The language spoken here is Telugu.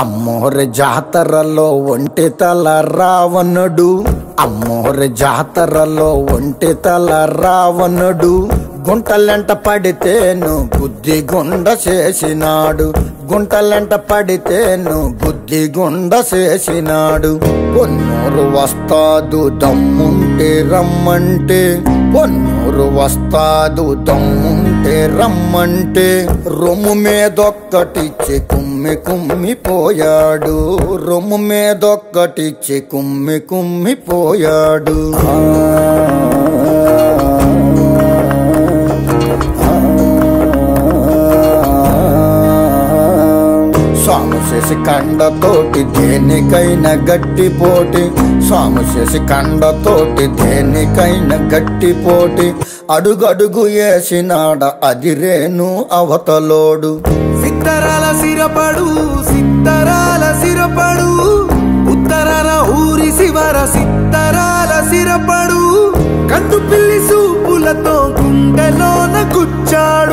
అమ్మోరి జాతరలో ఒంటి తల రావణుడు అమ్మోరి జాతరలో ఒంటి తల రావణుడు గుంటలెంట పడితేను బుద్ధి గుండ చేసినాడు గుంటలెంట పడితేను బుద్ధి గుండ చేసినాడు పొన్నూరు వస్తాదు దమ్ముంటే రమ్మంటే పొన్నూరు వస్తాదు దమ్ముంటే రమ్మంటే రొమ్ము మీదొక్కటిచ్చి కుమ్మి కుమ్మి పోయాడు రొమ్ము మీదొక్కటిచ్చి కుమ్మి కుమ్మి పోయాడు స్వామి చేసి కండతోటి దేనికైనా గట్టి పోటీ స్వామి చేసి కండతోటి దేనికైనా గట్టి పోటీ అడుగడుగు వేసినాడ అదిరేను అవతలోడు సిత్తరాల సిరపడు సిత్తరాల సిరపడు ఉత్తరాల ఊరి శివర సిత్తరాల సిరపడు కందు పిల్లి సూపులతో గుండెలోన గుచ్చాడు